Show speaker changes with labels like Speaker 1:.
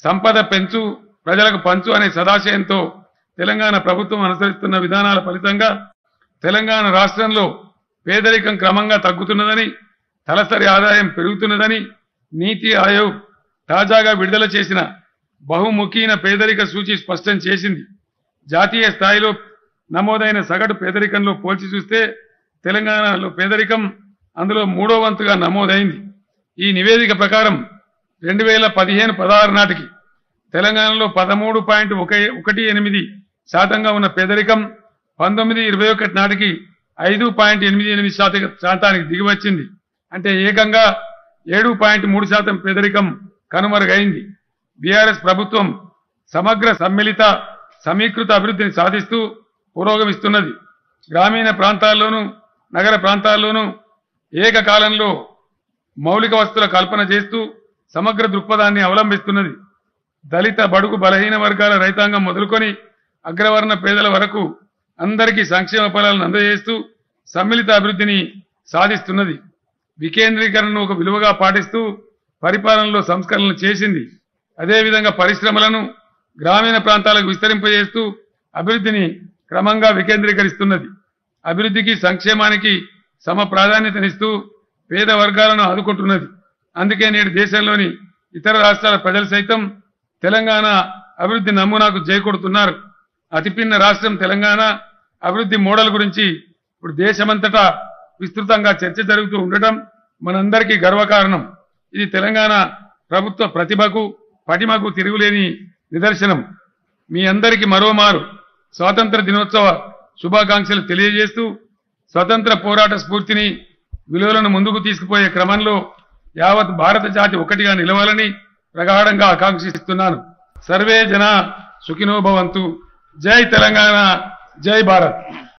Speaker 1: సంపద పెంచు ప్రజలకు పంచు అనే సదాశయంతో తెలంగాణ ప్రభుత్వం అనుసరిస్తున్న విధానాల ఫలితంగా తెలంగాణ రాష్ట్రంలో పేదరికం క్రమంగా తగ్గుతున్నదని తలసరి ఆదాయం పెరుగుతున్నదని నీతి ఆయోగ్ తాజాగా విడుదల చేసిన బహుముఖీన పేదరిక సూచి స్పష్టం చేసింది జాతీయ స్థాయిలో నమోదైన సగటు పేదరికంలో పోల్చి చూస్తే తెలంగాణలో పేదరికం అందులో మూడో వంతుగా నమోదైంది ఈ నివేదిక ప్రకారం రెండు వేల పదిహేను పదహారు నాటికి తెలంగాణలో పదమూడు పాయింట్ ఒక ఒకటి ఎనిమిది శాతంగా ఉన్న పేదరికం పంతొమ్మిది ఇరవై ఒకటి నాటికి ఐదు పాయింట్ ఎనిమిది ఎనిమిది శాతం శాతానికి దిగివచ్చింది అంటే ఏకంగా ఏడు పాయింట్ మూడు శాతం పేదరికం కనుమరుగైంది బీఆర్ఎస్ ప్రభుత్వం సమగ్ర సమ్మిళిత సమీకృత అభివృద్ధిని సాధిస్తూ పురోగమిస్తున్నది గ్రామీణ ప్రాంతాల్లోనూ నగర ప్రాంతాల్లోనూ ఏకకాలంలో మౌలిక వస్తువుల కల్పన చేస్తూ సమగ్ర దృక్పథాన్ని అవలంబిస్తున్నది దళిత బడుగు బలహీన వర్గాల రైతాంగం మొదలుకొని అగ్రవర్ణ పేదల వరకు అందరికీ సంక్షేమ ఫలాలను అందజేస్తూ సమ్మిళిత అభివృద్ధిని సాధిస్తున్నది వికేంద్రీకరణను ఒక విలువగా పాటిస్తూ పరిపాలనలో సంస్కరణలు చేసింది అదేవిధంగా పరిశ్రమలను గ్రామీణ ప్రాంతాలకు విస్తరింపజేస్తూ అభివృద్ధిని క్రమంగా వికేంద్రీకరిస్తున్నది అభివృద్ధికి సంక్షేమానికి సమ ప్రాధాన్యతనిస్తూ పేద వర్గాలను ఆదుకుంటున్నది అందుకే నేడు దేశంలోని ఇతర రాష్ట్రాల ప్రజలు సైతం తెలంగాణ అభివృద్ధి నమూనాకు చేకూడుతున్నారు అతిపిన్న రాష్ట్రం తెలంగాణ అభివృద్ధి మోడల్ గురించి ఇప్పుడు దేశమంతటా విస్తృతంగా చర్చ జరుగుతూ ఉండటం మనందరికీ గర్వకారణం ఇది తెలంగాణ ప్రభుత్వ ప్రతిభకు పటిమకు తిరుగులేని నిదర్శనం మీ అందరికీ మరోమారు స్వాతంత్ర దినోత్సవ శుభాకాంక్షలు తెలియజేస్తూ స్వతంత్ర పోరాట స్ఫూర్తిని విలువలను ముందుకు తీసుకుపోయే క్రమంలో యావత్ భారత జాతి ఒకటిగా నిలవాలని ప్రగాఢంగా ఆకాంక్షిస్తున్నాను సర్వే జన సుఖినో భవంతు జై తెలంగాణ జై భారత్